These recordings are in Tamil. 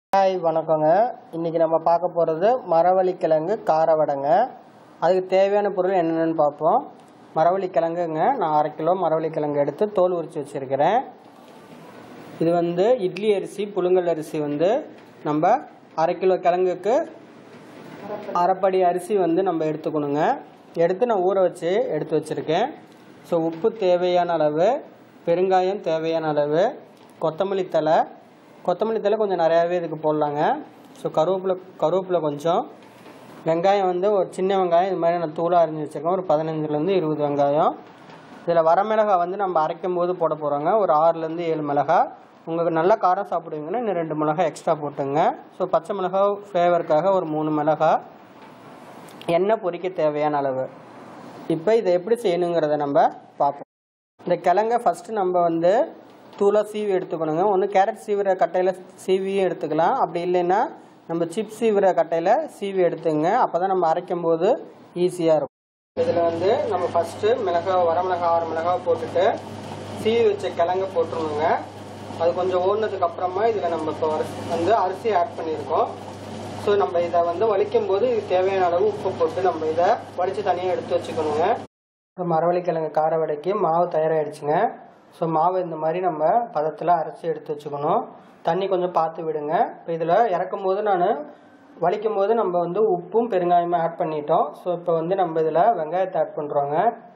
ஹாய் வணக்கங்க இன்றைக்கி நம்ம பார்க்க போகிறது மரவள்ளிக்கிழங்கு கார வடைங்க அதுக்கு தேவையான பொருள் என்னென்னு பார்ப்போம் மரவள்ளிக்கிழங்குங்க நான் அரை கிலோ மரவள்ளிக்கிழங்கு எடுத்து தோல் உரித்து வச்சுருக்கிறேன் இது வந்து இட்லி அரிசி புழுங்கல் அரிசி வந்து நம்ம அரை கிலோ கிழங்குக்கு அரைப்படி அரிசி வந்து நம்ம எடுத்துக்கணுங்க எடுத்து நான் ஊற வச்சு எடுத்து வச்சுருக்கேன் ஸோ உப்பு தேவையான அளவு பெருங்காயம் தேவையான அளவு கொத்தமல்லி தழை கொத்தமல்லி தழை கொஞ்சம் நிறையாவே இதுக்கு போடலாங்க ஸோ கருவேப்பிலை கருவேப்பிலை கொஞ்சம் வெங்காயம் வந்து ஒரு சின்ன வெங்காயம் இது மாதிரி நான் தூளாக அரிஞ்சு வச்சுருக்கேன் ஒரு பதினஞ்சுலேருந்து இருபது வெங்காயம் இதில் வரமிளகாய் வந்து நம்ம அரைக்கும் போது போட போகிறோங்க ஒரு ஆறுலேருந்து ஏழு மிளகாய் உங்களுக்கு நல்ல காரம் சாப்பிடுவீங்கன்னா இன்னும் ரெண்டு மிளகாய் எக்ஸ்ட்ரா போட்டுங்க ஸோ பச்சை மிளகாய் ஃப்ளேவருக்காக ஒரு மூணு மிளகாய் எண்ணெய் பொரிக்க தேவையான அளவு இப்போ இதை எப்படி செய்யணுங்கிறத நம்ம பார்ப்போம் இந்த கிழங்க ஃபஸ்ட்டு நம்ம வந்து தூளாக சீவி எடுத்துக்கணுங்க ஒன்று கேரட் சீவிர கட்டையில் சீவியும் எடுத்துக்கலாம் அப்படி இல்லைன்னா நம்ம சிப்ஸ் சீவிர கட்டையில் சீவி எடுத்துங்க அப்போ தான் நம்ம அரைக்கும் போது ஈஸியாக இருக்கும் இதில் வந்து நம்ம ஃபஸ்ட்டு மிளகாய் வரமிளகாய் ஆறு மிளகாய் போட்டுட்டு சீவி வச்ச கிழங்க போட்டுருணுங்க அது கொஞ்சம் ஓடினதுக்கு அப்புறமா இதில் நம்ம இப்போ அரிசி- வந்து அரிசி ஆட் பண்ணியிருக்கோம் ஸோ நம்ம இதை வந்து வலிக்கும் போது இது தேவையான அளவு உப்பு போட்டு நம்ம இதை வடித்து தனியாக எடுத்து வச்சுக்கணுங்க இப்போ மரவள்ளிக்கிழங்கு கார வடைக்கு மாவு தயாராகிடுச்சுங்க ஸோ மாவு இந்த மாதிரி நம்ம பதத்தில் அரைச்சி எடுத்து வச்சுக்கணும் தண்ணி கொஞ்சம் பார்த்து விடுங்க இப்போ இதில் இறக்கும் போது நான் வலிக்கும் போது நம்ம வந்து உப்பும் பெருங்காயமும் ஆட் பண்ணிட்டோம் ஸோ இப்போ வந்து நம்ம இதில் வெங்காயத்தை ஆட் பண்ணுறோங்க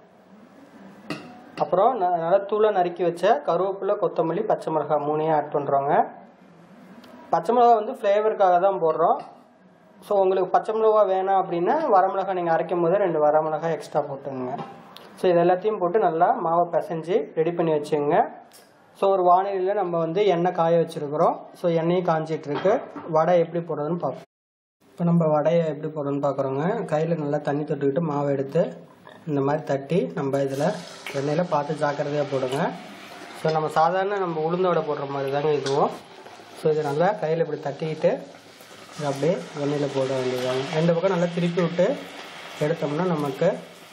அப்புறம் ந- நல்லா தூளை நறுக்கி வச்ச கருவேப்பிலை கொத்தமல்லி பச்சை மிளகாய் மூணையும் ஆட் பண்ணுறோங்க பச்சை மிளகா வந்து ஃப்ளேவருக்காக தான் போடுறோம் ஸோ உங்களுக்கு பச்சை மிளகா வேணாம் அப்படின்னா வரமிளகா நீங்கள் அரைக்கும் போது ரெண்டு வரமிளகாய் எக்ஸ்ட்ரா போட்டுங்க ஸோ இது எல்லாத்தையும் போட்டு நல்லா மாவை பிசைஞ்சு ரெடி பண்ணி வச்சுங்க ஸோ ஒரு வானிலையில் நம்ம வந்து எண்ணெய் காய வச்சுருக்குறோம் ஸோ எண்ணெயும் காஞ்சிட்டு இருக்கு வடை எப்படி போடுறதுன்னு பார்ப்போம் இப்போ நம்ம வடையை எப்படி போடுறதுன்னு பார்க்குறோங்க கையில் நல்லா தண்ணி தொட்டுக்கிட்டு மாவை எடுத்து இந்த மாதிரி தட்டி நம்ம இதில் எண்ணெயில் பார்த்து ஜாக்கிரதையாக போடுங்க ஸோ நம்ம சாதாரண நம்ம உளுந்த வடை போடுற மாதிரி தாங்க இதுவும் ஸோ இதை நல்லா கையில் இப்படி தட்டிக்கிட்டு இதை அப்படியே எண்ணெயில் போட வேண்டியதாங்க ரெண்டு பக்கம் நல்லா திருப்பி விட்டு எடுத்தோம்னா நமக்கு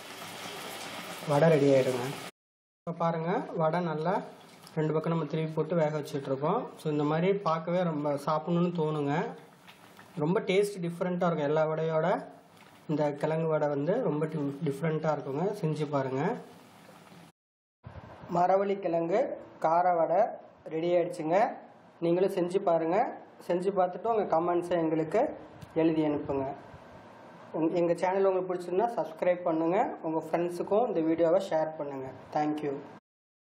வடை ரெடி ஆகிடுங்க இப்போ பாருங்கள் வடை நல்லா ரெண்டு பக்கம் நம்ம திருப்பி போட்டு வேக வச்சுட்ருக்கோம் ஸோ இந்த மாதிரி பார்க்கவே ரொம்ப சாப்பிடணும்னு தோணுங்க ரொம்ப டேஸ்ட் டிஃப்ரெண்ட்டாக இருக்கும் எல்லா வடையோட இந்த கிழங்கு வடை வந்து ரொம்ப டிஃப்ரெண்ட்டாக இருக்குங்க செஞ்சு பாருங்கள் மரவள்ளி கிழங்கு கார வடை ரெடி ஆயிடுச்சுங்க நீங்களும் செஞ்சு பாருங்கள் செஞ்சு பார்த்துட்டு உங்கள் கமெண்ட்ஸை எங்களுக்கு எழுதி அனுப்புங்க உங் எங்கள் சேனல் உங்களுக்கு பிடிச்சிருந்தா சப்ஸ்கிரைப் பண்ணுங்கள் உங்கள் ஃப்ரெண்ட்ஸுக்கும் இந்த வீடியோவை ஷேர் பண்ணுங்கள் தேங்க்யூ